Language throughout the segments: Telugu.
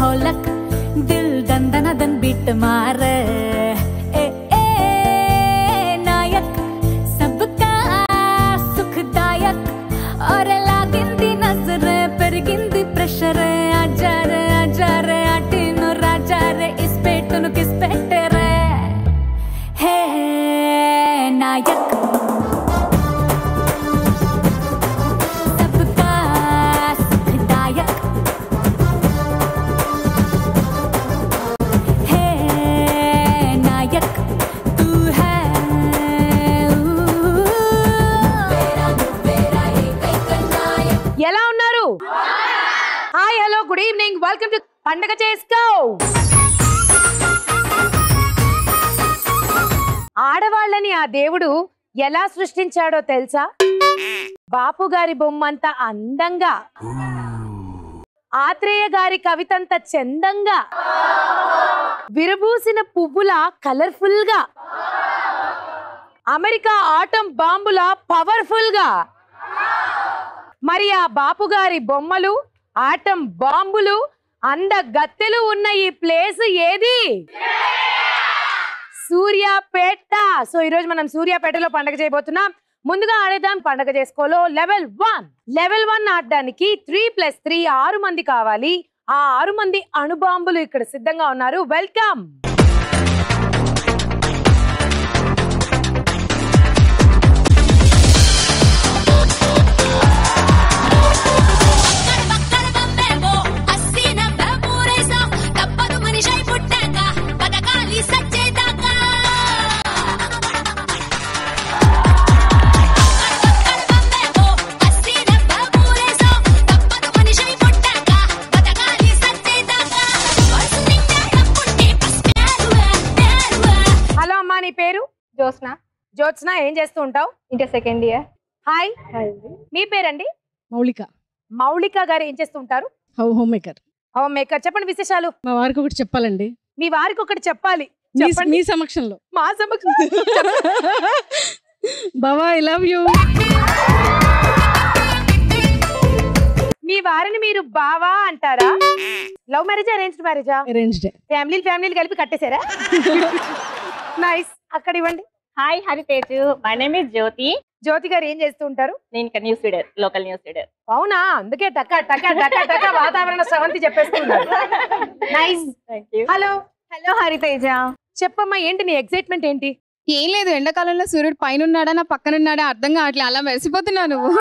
ढोलक दिल दंदन दन बीट मारे ए ए नायक सबका सुखदायक और लागिंदी नजर పెరిగింది ప్రెషర్ ఆజారే ఆజారే అటిను రాజారే ఇస్ పెట్టును కిస్ పెట్టరే హే నాయక్ सबका सुखदायक है नायक तू है ఎలా ఉన్నారు hi hello good evening welcome to పండగ చేసుకో ఆడవాళ్ళని ఆ దేవుడు ఎలా సృష్టించాడో తెలుసా బాపు గారి బొమ్మంత అందంగా ఆత్రేయ గారి కవితంత చందంగా విరబూసిన పువ్వుల కలర్ఫుల్ గా అమెరికా ఆటం బాంబుల పవర్ఫుల్ గా మరి ఆ బాపు గారి బొమ్మలు ఆటం బాంబులు అంద గత్తెలు ఉన్న ఈ ప్లేస్ ఏది సూర్యాపేట సో ఈరోజు మనం సూర్యాపేటలో పండగ చేయబోతున్నాం ముందుగా ఆడేద్దాం పండగ చేసుకోలో లెవెల్ వన్ లెవెల్ వన్ ఆడడానికి త్రీ ప్లస్ త్రీ ఆరు మంది కావాలి ఆ ఆరు మంది అణుబాంబులు ఇక్కడ సిద్ధంగా ఉన్నారు వెల్కమ్ బక్కల బొమ్మేమో అస్సిన బెమూరేసా తప్పదు మనిషై పుట్టాక బతకాలి సచ్చేదాకా బక్కల బొమ్మేమో అస్సిన బెమూరేసా తప్పదు మనిషై పుట్టాక బతకాలి సచ్చేదాకా వయసు నిండా తప్పుంటే పస్పేరువే పేరువే హలో అమ్మా నీ పేరు జ్యోత్స్న జ్యోత్స్న ఏం చేస్తూ ఉంటావు ఇంటర్ సెకండ్ ఇయర్ హాయ్ మీ పేరండి మౌలిక మౌళిక గారు ఏం చేస్తూ ఉంటారు how homemaker homemaker చెప్పండి విశేషాలు మా వారికి ఒకటి చెప్పాలండి మీ వారికి ఒకటి చెప్పాలి మీ- చెప్పండి మీ సమక్షంలో మా సమక్షం బావా ఐ లవ్ యూ మీ వారిని మీరు బావా అంటారా లవ్ మ్యారేజా అరేంజ్డ్ మ్యారేజా అరేంజ్డ్ ఫ్యామిలీలు ఫ్యామిలీలు కలిపి కట్టేశారా నైస్ అక్కడ ఇవ్వండి hi Hariteju my name is Jyothi Jyothi గారు ఏం చేస్తూ ఉంటారు నేను ఇక్కడ news reader local news reader అవునా అందుకే టక టక టక టక వాతావరణ స్రవంతి చెప్పేస్తున్నారు nice thank you hello hello Hariteja చెప్పమ్మా ఏంటి నీ ఎక్సైట్మెంట్ ఏంటి ఏం లేదు ఎండాకాలంలో సూర్యుడు పైన ఉన్నాడా నా పక్కన ఉన్నాడా అర్థం కావట్లే అలా మెరిసిపోతున్నావు నువ్వు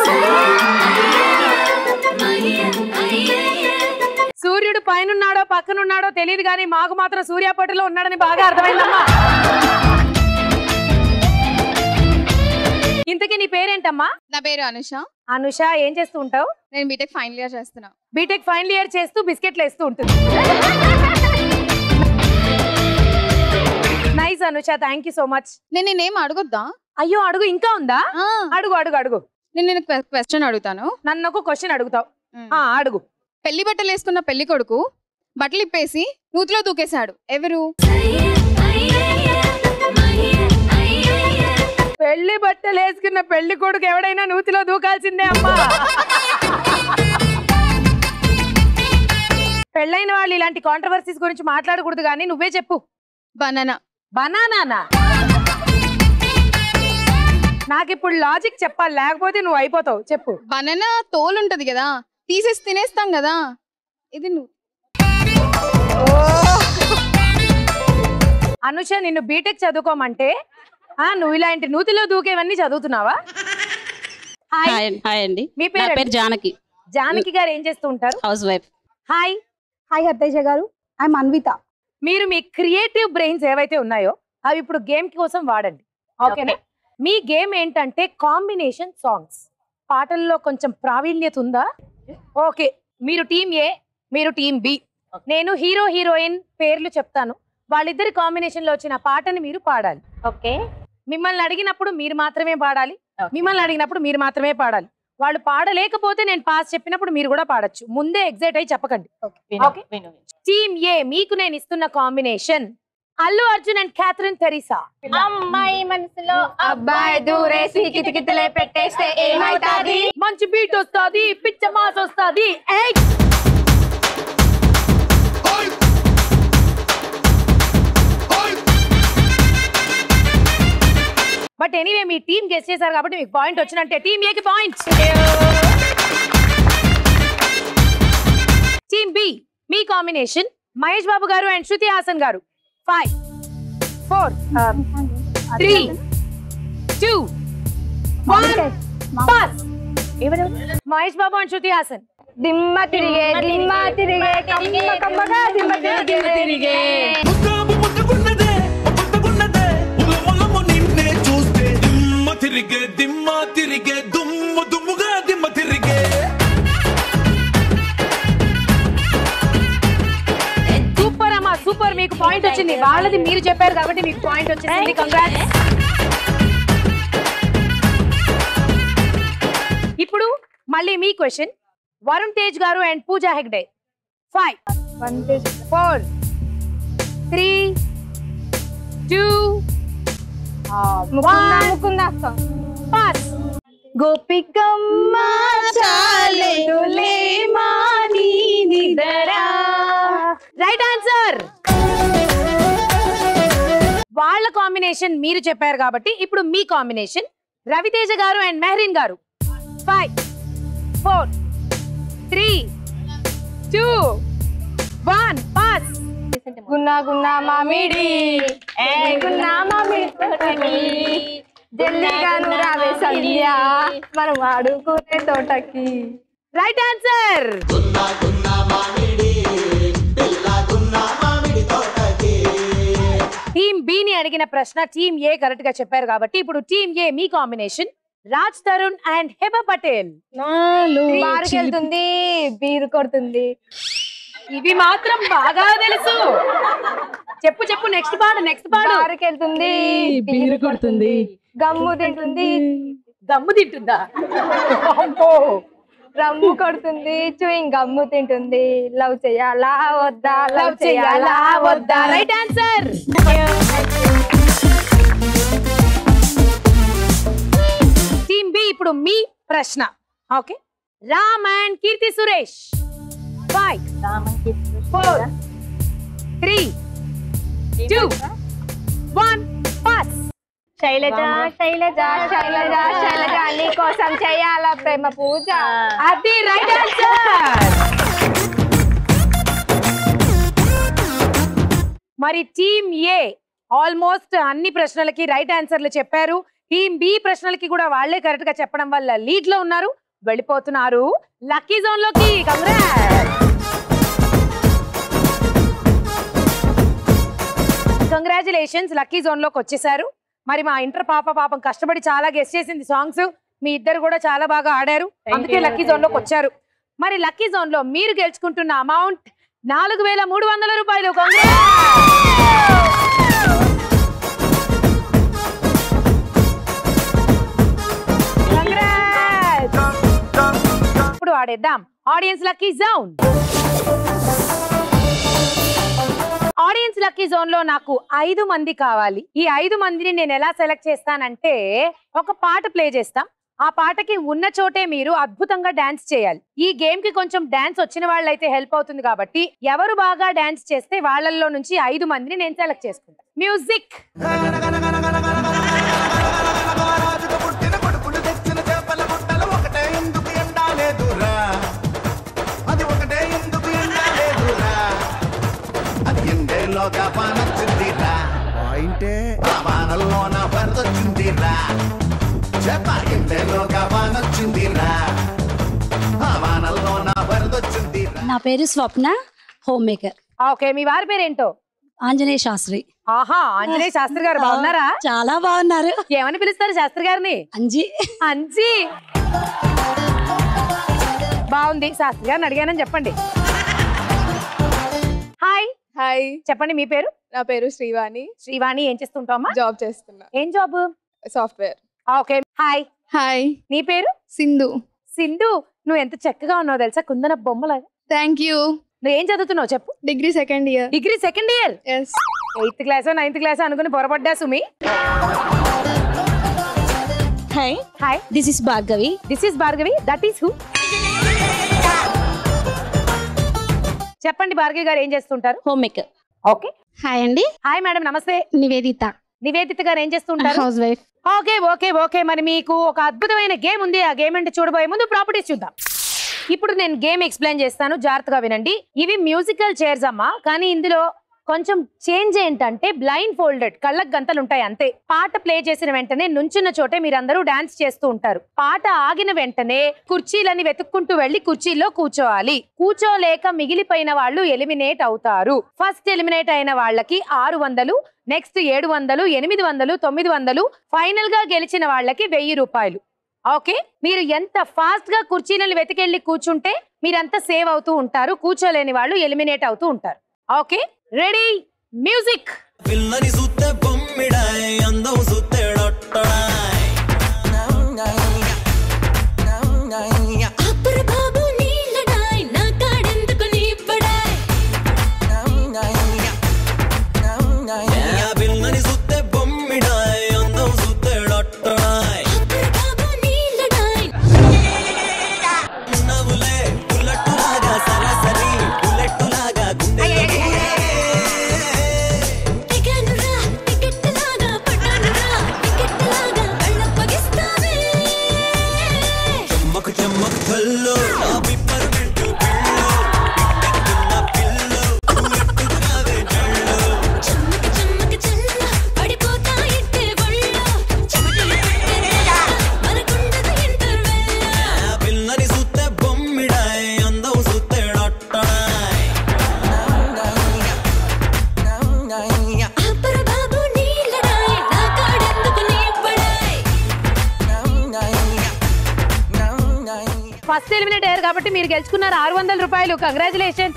సూర్యుడు పైనున్నాడో పక్కనున్నాడో తెలియదు కానీ మాకు మాత్రం సూర్యాపేటలో ఉన్నాడని బాగా అర్థమైందమ్మా ఇంతకీ నీ పేరేంటమ్మా నా పేరు అనుష అనుష ఏం చేస్తూ ఉంటావు నేను బీటెక్ ఫైనల్ ఇయర్ చేస్తున్నా బీటెక్ ఫైనల్ ఇయర్ చేస్తూ బిస్కెట్లు వేస్తూ ఉంటుంది nice Anusha thank you so much నేను నేనేం అడగొద్దా అయ్యో అడుగు ఇంకా ఉందా ఆ, అడుగు అడుగు అడుగు నేను నేను క్వశ్చన్ అడుగుతాను నన్ను ఒక క్వశ్చన్ అడుగుతావు ఆ అడుగు పెళ్లి బట్టలు వేసుకున్న పెళ్లి కొడుకు బట్టలు ఇప్పేసి నూతిలో దూకేశాడు ఎవరు పెళ్లి బట్టలు వేసుకున్న పెళ్లి కొడుకు ఎవడైనా నూతిలో దూకాల్సిందే అమ్మా పెళ్ళైన వాళ్ళు ఇలాంటి కాంట్రవర్సీస్ గురించి మాట్లాడకూడదు కానీ నువ్వే చెప్పు బనానా బనానా నాకు ఇప్పుడు లాజిక్ చెప్పాలి లేకపోతే నువ్వు అయిపోతావు చెప్పు బనానా తోలు ఉంటది కదా తీసేసి తినేస్తాం కదా ఇది నువ్వు అనుష నిన్ను బీటెక్ చదువుకోమంటే ఆ నువ్వు ఇలాంటి నూతిలో దూకేవన్నీ చదువుతున్నావా హాయ్ హాయ్ హాయ్ అండి మీ నా పేరు పేరు జానకి జానకి గారు ఏం చేస్తూ ఉంటారు housewife hi hi Harteja గారు ఐఎమ్ అన్విత మీరు మీ క్రియేటివ్ బ్రెయిన్స్ ఏవైతే ఉన్నాయో అవి ఇప్పుడు గేమ్ కోసం వాడండి ఓకేనా మీ గేమ్ ఏంటంటే కాంబినేషన్ సాంగ్స్ పాటల్లో కొంచెం ప్రావీణ్యత ఉందా ఓకే మీరు టీం ఏ మీరు టీం బి నేను హీరో హీరోయిన్ పేర్లు చెప్తాను వాళ్ళిద్దరి కాంబినేషన్ లో వచ్చిన పాటని మీరు పాడాలి ఓకే మిమ్మల్ని అడిగినప్పుడు మీరు మాత్రమే పాడాలి మిమ్మల్ని అడిగినప్పుడు మీరు మాత్రమే పాడాలి వాళ్ళు పాడలేకపోతే నేను పాస్ చెప్పినప్పుడు మీరు కూడా పాడొచ్చు ముందే ఎగ్జైట్ అయి చెప్పకండి విను Okay. విను టీమ్ ఏ మీకు నేను ఇస్తున్న కాంబినేషన్ అల్లు అర్జున్ అండ్ క్యాథరిన్ తెరీసా అమ్మాయి మనసులో అబ్బాయి దూరేసి కితకితలే పెట్టేస్తే ఏమైతాది మంచి బీట్ వస్తుంది పిచ్చ మాస్ వస్తుంది ఎనీవే మీ టీం గెస్ట్ చేశారు కాబట్టి మీకు పాయింట్ వచ్చినట్టే టీం ఏకి పాయింట్ టీమ్ బి మీ కాంబినేషన్ మహేష్ బాబు గారు అండ్ శృతి హాసన్ గారు five four three two one pass Mahesh Babu and Shruti Haasan దిమ్మ తిరిగే దిమ్మ తిరిగే కమ్మ కమ్మగా దిమ్మ తిరిగే ముద్దాము ముద్దుగున్నదే, ముద్దుగున్నదే, ఉలములము నిన్నే చూస్తే దిమ్మ తిరిగే దిమ్మ తిరిగే దుమ్ము దుమ్ముగా దిమ్మ తిరిగే సూపర్ అమ్మా సూపర్ మీకు పాయింట్ వచ్చింది వాళ్ళది మీరు చెప్పారు కాబట్టి మీకు పాయింట్ వచ్చింది కంగ్రాట్స్ ఇప్పుడు మళ్ళీ మీ క్వశ్చన్ వరుణ్ తేజ్ గారు and Pooja Hegde five four three two pass గోపికమ్మ చాలేదులే మాని నిదరా రైట్ ఆన్సర్ వాళ్ళ కాంబినేషన్ మీరు చెప్పారు కాబట్టి ఇప్పుడు మీ కాంబినేషన్ రవితేజ గారు అండ్ మెహరీన్ గారు five four three two one pass గున్నా గున్నా మామిడి ఏ గున్నా మామిడి తోటకి జల్లిగా రావే సంధ్య మనం ఆడుకునే తోటకి రైట్ ఆన్సర్ టీమ్ బి ని అడిగిన ప్రశ్న టీమ్ ఏ కరెక్ట్ గా చెప్పారు కాబట్టి ఇప్పుడు టీమ్ ఏ మీ కాంబినేషన్ రాజ్ తరుణ్ అండ్ హెబ పటేల్ బారుకి వెళ్తుంది బీరు కొడుతుంది ఇవి మాత్రం బాగా తెలుసు చెప్పు చెప్పు నెక్స్ట్ పాడు నెక్స్ట్ పాడు బారుకి వెళ్తుంది బీరు కొడుతుంది గమ్ము తింటుంది దమ్ము తింటుందా అమ్మో. రమ్ము కొడుతుంది చూయింగ్ గమ్ము తింటుంది లవ్ చేయాలా వద్దా లవ్ చేయాలా వద్దా రైట్ ఆన్సర్ టీమ్ బి ఇప్పుడు మీ ప్రశ్న okay Ram and Keerthy Suresh five four three two one pass Shailaja Shailaja Shailaja Shailaja నీ కోసం చేయాలా ప్రేమ పూజ అది రైట్ ఆన్సర్ మరి టీమ్ ఏ ఆల్మోస్ట్ అన్ని ప్రశ్నలకి రైట్ ఆన్సర్లు చెప్పారు టీమ్ బి ప్రశ్నలకి కూడా వాళ్ళే కరెక్ట్ గా చెప్పడం వల్ల లీడ్ లో ఉన్నారు వెళ్ళిపోతున్నారు లక్కీ జోన్ లోకి కంగ్రాచులేషన్స్ లక్కీ జోన్ లోకి వచ్చేసారు మరి మా ఇంటర్ పాప పాపం కష్టపడి చాలా గెస్ట్ చేసింది సాంగ్స్ మీ ఇద్దరు కూడా చాలా బాగా ఆడారు అందుకే లక్కీ జోన్ లోకి వచ్చారు మరి లక్కీ జోన్ లో మీరు గెలుచుకుంటున్న అమౌంట్ నాలుగు వేల మూడు వందల రూపాయలు ఇప్పుడు ఆడేద్దాం audience lucky zone audience lucky zone లో నాకు ఐదు మంది కావాలి ఈ ఐదు మందిని నేను ఎలా సెలెక్ట్ చేస్తానంటే ఒక పాట ప్లే చేస్తాం ఆ పాటకి ఉన్న చోటే మీరు అద్భుతంగా డాన్స్ చేయాలి ఈ గేమ్ కి కొంచెం డాన్స్ వచ్చిన వాళ్ళైతే హెల్ప్ అవుతుంది కాబట్టి ఎవరు బాగా డాన్స్ చేస్తే వాళ్ళల్లో నుంచి ఐదు మందిని నేను సెలెక్ట్ చేసుకుంటాను మ్యూజిక్ రాజుకు పుట్టిన కొడుకులు తెచ్చిన చేపల గుట్టలు ఒకటే ఎందుకు ఎండాలేదురా అది ఒకటే ఎందుకు ఎండాలేదురా అది ఎండేలోగా పానొచ్చిందిరా పాయింటే ఆ వానల్లోన వరదొచ్చిందిరా చేప ఎండేలోగా వానొచ్చిందిరా ఆ వానల్లోన వరదొచ్చిందిరా నా పేరు స్వప్న హోమ్ మేకర్ ఓకే మీ వారి పేరేంటో ఆంజనేయ శాస్త్రి ఆహా ఆంజనేయ శాస్త్రి గారు బాగున్నారా చాలా బాగున్నారు ఏమని పిలుస్తారు శాస్త్రి గారిని అంజీ అంజీ బాగుంది శాస్త్రి గారిని అడిగానని చెప్పండి హాయ్ హాయ్ చెప్పండి మీ పేరు నా పేరు శ్రీవాణి శ్రీవాణి ఏం చేస్తుంటావమ్మా జాబ్ చేస్తున్నా ఏం job software okay hi hi నీ పేరు సింధు సింధు నువ్వు ఎంత చక్కగా ఉన్నావు తెలుసా కుందన బొమ్మలాగా థ్యాంక్ యూ నువ్వు ఏం చదువుతున్నావు చెప్పు degree second year degree second year yes eighth class ninth class అనుకుని పొరపడ్డా సుమి hi hi this is Bhargavi this is Bhargavi that is who చెప్పండి భార్గవి గారు ఏం చేస్తుంటారు హోమ్ మేకర్ ఓకే హాయ్ అండి హాయ్ మేడం నమస్తే నివేదిత నివేదిత గారు ఏం చేస్తుంటారు housewife okay okay okay మరి మీకు ఒక అద్భుతమైన గేమ్ ఉంది ఆ గేమ్ అంటే చూడబోయే ముందు ప్రాపర్టీస్ చూద్దాం ఇప్పుడు నేను గేమ్ ఎక్స్ప్లెయిన్ చేస్తాను జాగ్రత్తగా వినండి ఇవి మ్యూజికల్ చైర్స్ అమ్మా కానీ ఇందులో కొంచెం చేంజ్ ఏంటంటే బ్లైండ్ ఫోల్డెడ్ కళ్ళకు గంతలు ఉంటాయి అంతే పాట ప్లే చేసిన వెంటనే నుంచున్న చోటే మీరందరూ డాన్స్ చేస్తూ ఉంటారు పాట ఆగిన వెంటనే కుర్చీలని వెతుక్కుంటూ వెళ్లి కుర్చీలో కూర్చోవాలి కూర్చోలేక మిగిలిపోయిన వాళ్ళు ఎలిమినేట్ అవుతారు ఫస్ట్ ఎలిమినేట్ అయిన వాళ్ళకి ఆరు వందలు నెక్స్ట్ ఏడు వందలు ఎనిమిది వందలు తొమ్మిది వందలు ఫైనల్ గా గెలిచిన వాళ్ళకి వెయ్యి రూపాయలు ఓకే మీరు ఎంత ఫాస్ట్ గా కుర్చీలను వెతికెళ్ళి కూర్చుంటే మీరంతా సేవ్ అవుతూ ఉంటారు కూర్చోలేని వాళ్ళు ఎలిమినేట్ అవుతూ ఉంటారు ఓకే రెడీ మ్యూజిక్ పిల్లని సుత్తే బొమ్మిడాయ్ అందం సుత్తే డొట్టడాయ్ అబ్బర బాబు నీళ్ళడాయ్ నా కాడెందుకు నీపడాయ్ పిల్లని సుత్తే బొమ్మిడాయ్ అందం సుత్తే డొట్టడాయ్ అబ్బర బాబు నీళ్ళడాయ్ నవ్వులే బుల్లెట్టులాగా సరాసరి బుల్లెట్టులాగా గుండె టికెనురా టికెట్టులాగా పడ్డానురా టికెట్టులాగా కళ్ళప్పగిస్తావే చెమ్మకు చెమ్మకు కళ్ళు నా పిప్పర్మెంటు పిల్లు పిట్టెక్కున్న పిల్లు బుల్లెట్టుగావే జల్లు చెమ్మక చెమ్మక చెల్ల పడిపోతా ఇంటే ఒళ్ళో చెమటలు పట్టేదా మనకుండదు ఇంటర్వెల్ ఆ పిల్లని సుత్తే బొమ్మిడాయ్ అందం సుత్తే డొట్టడాయ్ అబ్బర బాబు నీళ్ళడాయ్ నా కాడెందుకు నీపడాయ్ ఫస్ట్ ఎలిమినేట్ అయ్యారు కాబట్టి మీరు గెలుచుకున్నారు ఆరు వందల రూపాయలు కంగ్రాచులేషన్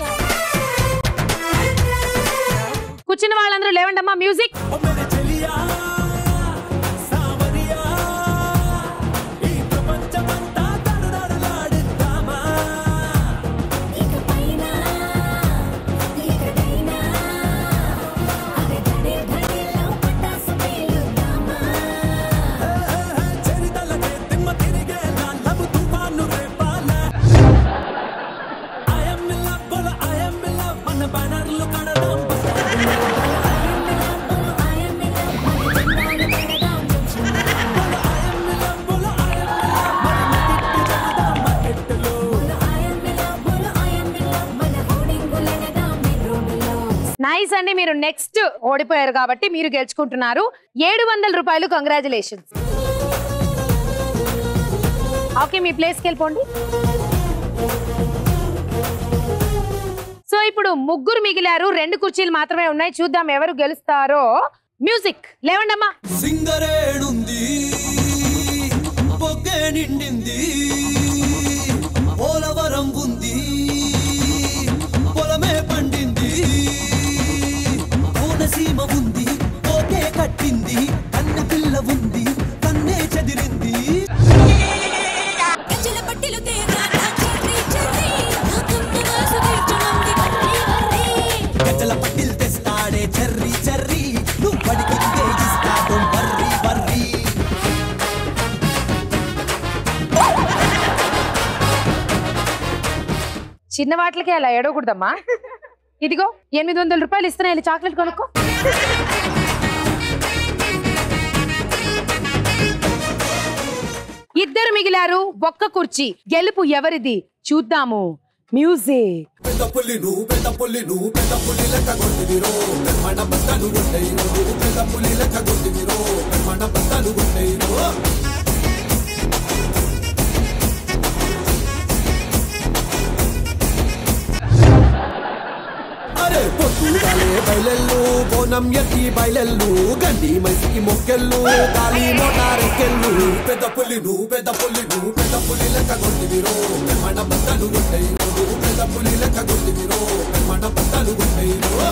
కూర్చున్న వాళ్ళందరూ లేవండమ్మా మ్యూజిక్ ओ मेरे चलिया సావరియా ఈ ప్రపంచమంతా తడదడలాడిద్దామా ఇకపైన ఇకడైనా అరే ధడే ధడేలో పటాసు పేలుద్దామా చరితలకే తిమ్మ తిరిగేలా లవ్ తుఫాను రేపాలా I am in love, బోల I am in love, మన బ్యానర్లు కడదాం బోల I am in love, మన నెత్తిట్టి పెడదాం మార్కెట్టులో నైస్ అండి మీరు నెక్స్ట్ ఓడిపోయారు కాబట్టి మీరు గెలుచుకుంటున్నారు ఏడు వందల రూపాయలు కంగ్రాచులేషన్స్ ఓకే మీ ప్లేస్కి వెళ్ళిపోండి సో ఇప్పుడు ముగ్గురు మిగిలారు రెండు కుర్చీలు మాత్రమే ఉన్నాయి చూద్దాం ఎవరు గెలుస్తారో మ్యూజిక్ లేవండమ్మా సింగరేణుంది పొగ్గే నిండింది పోలవరం ఉంది పొలమే పండింది కోనసీమ ఉంది పోతే కట్టింది కన్న పిల్ల ఉంది కన్నే చెదిరింది గజ్జల పట్టిలు తేగా నా చెర్రీ చెర్రీ నా కమ్మ వాసు తీర్చడంది వర్రీ వర్రీ గజల పట్టిల్ తెస్తాడే చర్రి చర్రి నువ్వు పడికిందే ఇస్తాడు బర్రి బర్రి చిన్న వాటికి అలా ఏడవకూడదమ్మా ఇదిగో ఎనిమిది వందల రూపాయలు ఇస్తున్నా వెళ్ళి చాక్లెట్ కొనుక్కో ఇద్దరు మిగిలారు ఒక్క కుర్చీ గెలుపు ఎవరిది చూద్దాము మ్యూజిక్ పెద్ద పుల్లి నువ్వు పెద్ద పుల్లి నువ్వు పెద్ద పుల్లి లెక్క కొట్టిదిరో పెమ్మడ బద్దలు కొట్టయి నువ్వు పెద్ద పుల్లి లెక్క కొట్టిదిరో పెమ్మడ బద్దలు కొట్టయి నువ్వు అరే పొద్దుగాలే బయలెల్లు బోనం ఎత్తి బయలెల్లు గండి మైసికి మొక్కెళ్ళు గాలి మోటారెక్కెళ్ళు పెద్ద పుల్లి నువ్వు పెద్ద పుల్లి నువ్వు పెద్ద పుల్లి లెక్క కొట్టిదిరో పెమ్మడ బద్దలు కొట్టయి నువ్వు పెద్ద పుల్లి లెక్క కొట్టిదిరో పెమ్మడ బద్దలు కొట్టయి నువ్వు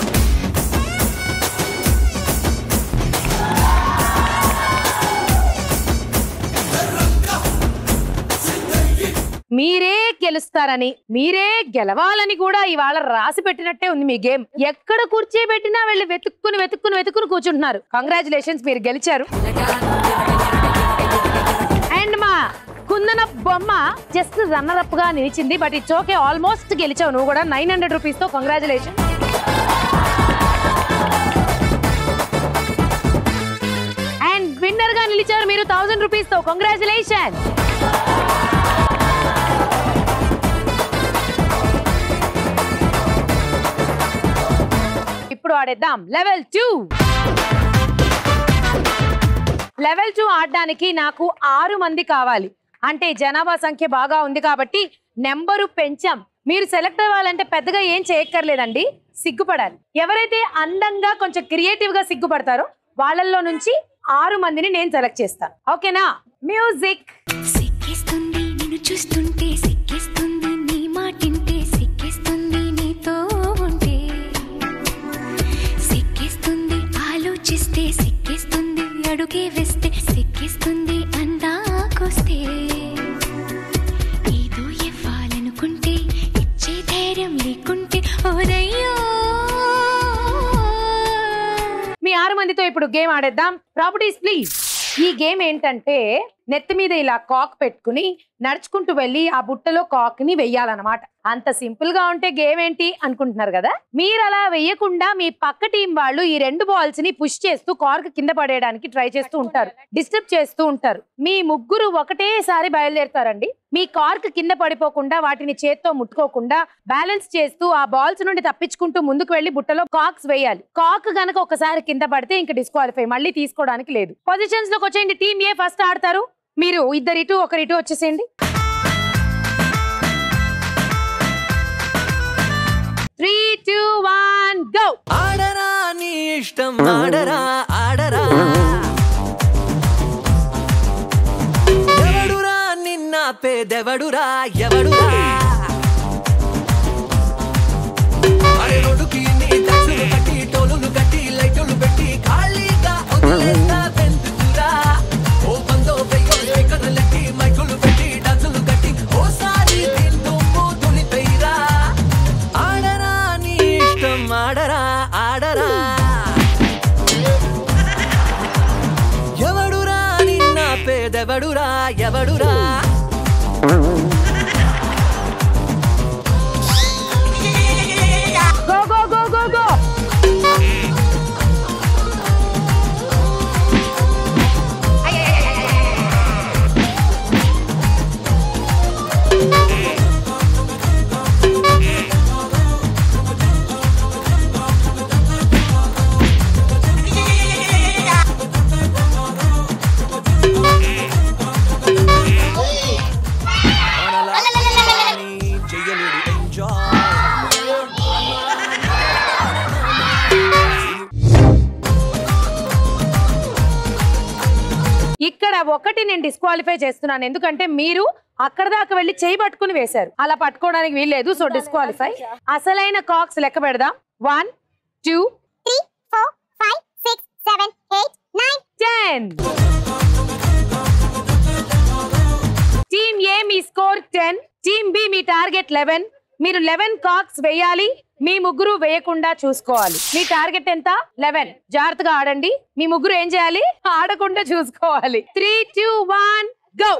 మీరే గెలుస్తారని మీరే గెలవాలని కూడా ఇవాళ రాసి పెట్టినట్టే ఉంది మీ గేమ్ ఎక్కడ కూర్చోబెట్టినా వెళ్ళి వెతుక్కుని వెతుక్కుని వెతుక్కుని కూర్చుంటున్నారు కంగ్రాచులేషన్స్ మీరు గెలిచారు అండ్ మా కుందన బొమ్మ జస్ట్ రన్నర్ అప్ గా నిలిచింది బట్ ఇట్స్ ఓకే ఆల్మోస్ట్ గెలిచావు నువ్వు కూడా నైన్ హండ్రెడ్ రూపీస్ తో కంగ్రాచులేషన్ విన్నర్ గా నిలిచారు మీరు థౌసండ్ రూపీస్ తో కంగ్రాచులేషన్ ఇప్పుడు ఆడేద్దాం లెవెల్ టూ లెవెల్ టూ ఆడడానికి నాకు ఆరు మంది కావాలి అంటే జనాభా సంఖ్య బాగా ఉంది కాబట్టి నెంబరు పెంచాం మీరు సెలెక్ట్ అవ్వాలంటే పెద్దగా ఏం చేయక్కర్లేదండి సిగ్గుపడాలి ఎవరైతే అందంగా కొంచెం క్రియేటివ్ గా సిగ్గుపడతారో వాళ్ళల్లో నుంచి ఆరు మందిని నేను సెలెక్ట్ చేస్తాను ఓకేనా మ్యూజిక్ సిక్కిస్తుంది నిన్ను చూస్తుంటే సిక్కిస్తుంది నీ మాటింటే సిక్కిస్తుంది నీతో ఉంటే సిక్కిస్తుంది ఆలోచిస్తే సిక్కిస్తుంది అడుగే వేస్తే సిక్కిస్తుంది అందాకొస్తే ఏదో ఇవ్వాలనుకుంటే ఇచ్చే ధైర్యం లేకుంటే ఓరయ్యో మీ ఆరు మందితో ఇప్పుడు గేమ్ ఆడేద్దాం ప్రాపర్టీస్ ప్లీజ్ ఈ గేమ్ ఏంటంటే నెత్తి మీద ఇలా కాక్ పెట్టుకుని నడుచుకుంటూ వెళ్ళి ఆ బుట్టలో కాక్ ని వెయ్యాలన్నమాట అంత సింపుల్ గా ఉంటే గేమ్ ఏంటి అనుకుంటున్నారు కదా మీరు అలా వెయ్యకుండా మీ పక్క టీం వాళ్ళు ఈ రెండు బాల్స్ ని పుష్ చేస్తూ కార్క్ కింద పడేయడానికి ట్రై చేస్తూ ఉంటారు డిస్టర్బ్ చేస్తూ ఉంటారు మీ ముగ్గురు ఒకటేసారి బయలుదేరుతారండి మీ కార్క్ కింద పడిపోకుండా వాటిని చేత్తో ముట్టుకోకుండా బ్యాలెన్స్ చేస్తూ ఆ బాల్స్ నుండి తప్పించుకుంటూ ముందుకు వెళ్లి బుట్టలో కాక్స్ వేయాలి కాక్ గనక ఒకసారి కింద పడితే ఇంకా డిస్క్వాలిఫై మళ్ళీ తీసుకోవడానికి లేదు పొజిషన్స్ లోకి వచ్చేయండి టీం ఏ ఫస్ట్ ఆడతారు మీరు ఇద్దరు ఇటు ఒకరి ఇటు వచ్చేసేయండి త్రీ టూ వన్ గో ఆడరా నీ ఇష్టం ఆడరా ఆడరా ఎవడురా నిన్న పేదెవడురా ఎవడురా అరే రోడ్డుకి నీ దక్షులు కట్టి టోలులు కట్టి లైటులు పెట్టి ఖాళీగా వదిలేస్తా వెందుకురా ఓ బందో వెయ్యో స్పీకర్లకి మైకులు పెట్టి డాన్సులు కట్టి ఓసారి దిల్దుమ్ము దులిపేరా ఆడరా నీ ఇష్టం ఆడరా ఆడరా ఎవడురా నిన్న పేదెవడురా ఎవడురా go go go go go చెయ్యలేడు ఎంజాయ్ ఇక్కడ ఒకటి నేను డిస్క్వాలిఫై చేస్తున్నాను ఎందుకంటే మీరు అక్కడ దాకా వెళ్ళి చేయి పట్టుకుని వేశారు అలా పట్టుకోవడానికి వీల్లేదు సో డిస్క్వాలిఫై అసలైన కాక్స్ లెక్క పెడదాం one two three four five six seven eight nine ten team A మీ స్కోర్ టెన్ టీమ్ బి మీ టార్గెట్ లెవెన్ మీరు లెవెన్ కాక్స్ వేయాలి మీ ముగ్గురు వేయకుండా చూసుకోవాలి మీ టార్గెట్ ఎంత లెవెన్ జాగ్రత్తగా ఆడండి మీ ముగ్గురు ఏం చేయాలి ఆడకుండా చూసుకోవాలి త్రీ టూ వన్ గో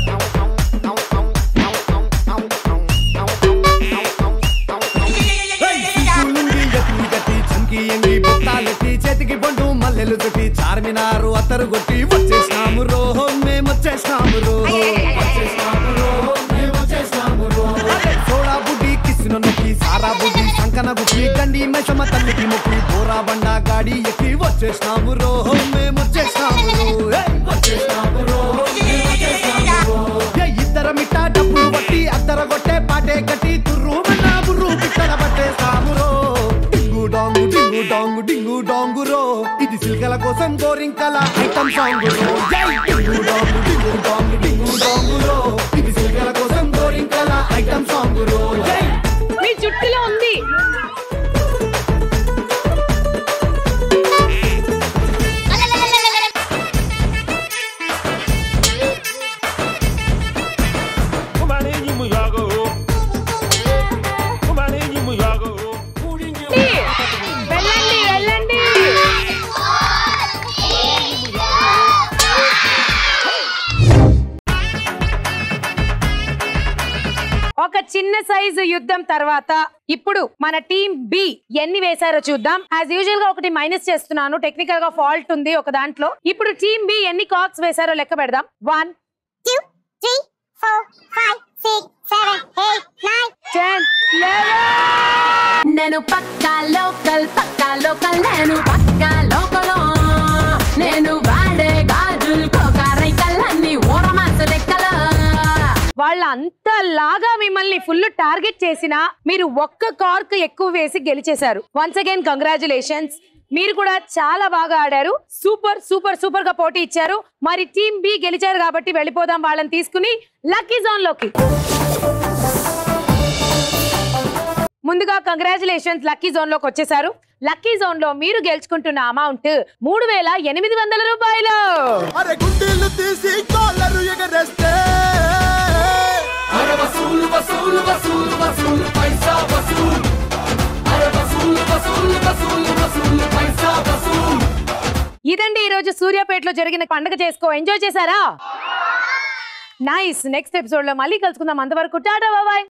నుండి గట్టి గట్టి చంకి ఎంగి బుట్టాలెట్టి చేతికి బండు మల్లెలు చుట్టి చార్మినారు అత్తరు కొట్టి వచ్చేసినాము రో మేము వచ్చేసినాము రో వచ్చేసినాము రో, మేము వచ్చేసినాము రో. సోడా బుడ్డి కిసిన నొక్కి సారా బుడ్డి సంకన గుట్టి గండి మైసమ్మ తల్లికి మొక్కి బోరా బండ గాడి ఎక్కి వచ్చేసినాము రో మేము వచ్చేసినాము రో ఏయ్, వచ్చేసినాము రో మేము వచ్చేసినాము రో. ఏ ఇద్దర మిట్ట డబ్బులు బట్టి అద్దర కొట్టే పాటే గట్టి తుర్రు మన్నా బుర్రు పిట్టల పట్టే సామురో డింగు డాంగు డింగు డాంగు డింగు డాంగు రో ఇది సిల్కల కోసం గోరింకల ఐటమ్ సాంగ్ రో జై డింగు డాంగు డింగు డాంగు డింగు డాంగు రో ఇది సిల్కల కోసం గోరింకల ఐటమ్ సాంగ్ రో జై మీ జుట్టులో ఉంది వెళ్ళండి వెళ్ళండి ఒక చిన్న చిన్న సైజు యుద్ధం తర్వాత ఇప్పుడు మన టీం బి ఎన్ని వేశారో చూద్దాం యాజ్ యూజువల్ గా ఒకటి మైనస్ చేస్తున్నాను టెక్నికల్ గా ఫాల్ట్ ఉంది ఒక దాంట్లో ఇప్పుడు టీం బి ఎన్ని కాక్స్ వేశారో లెక్క పెడదాం one two three four five six seven eight nine ten నేను పక్కా లోకల్ పక్కా లోకల్ నేను పక్కా లోకల్ నేను వాడే గాజులు కోకారై కళ్ళన్ని ఓరమాస లెక్కలో వాళ్ళ అంతలాగా మిమ్మల్ని ఫుల్ టార్గెట్ చేసినా మీరు ఒక్క కార్క్ ఎక్కువ వేసి గెలిచేశారు వన్స్ అగైన్ కంగ్రాచులేషన్స్ మీరు కూడా చాలా బాగా ఆడారు సూపర్ సూపర్ సూపర్ గా పోటీ ఇచ్చారు మరి టీం బి గెలిచారు కాబట్టి వెళ్ళిపోదాం వాళ్ళని తీసుకుని లక్కీ జోన్ లోకి ముందుగా కంగ్రాచులేషన్స్ లక్కీ జోన్ లోకి వచ్చేసారు లక్కీ జోన్ లో మీరు గెలుచుకుంటున్న అమౌంట్ మూడు వేల ఎనిమిది వందల రూపాయలు అరే గుడ్డీలు తీసి కాలరు ఎగరేస్తే అరే వసూలు వసూలు వసూలు వసూలు పైసా వసూలు అరే వసూలు వసూలు వసూలు వసూలు పైసా వసూలు ఇదండి ఈ రోజు సూర్యాపేటలో జరిగిన పండుగ చేసుకో ఎంజాయ్ చేశారా నైస్ నెక్స్ట్ ఎపిసోడ్ లో మళ్ళీ కలుసుకుందాం అంతవరకు టాటా బాబాయ్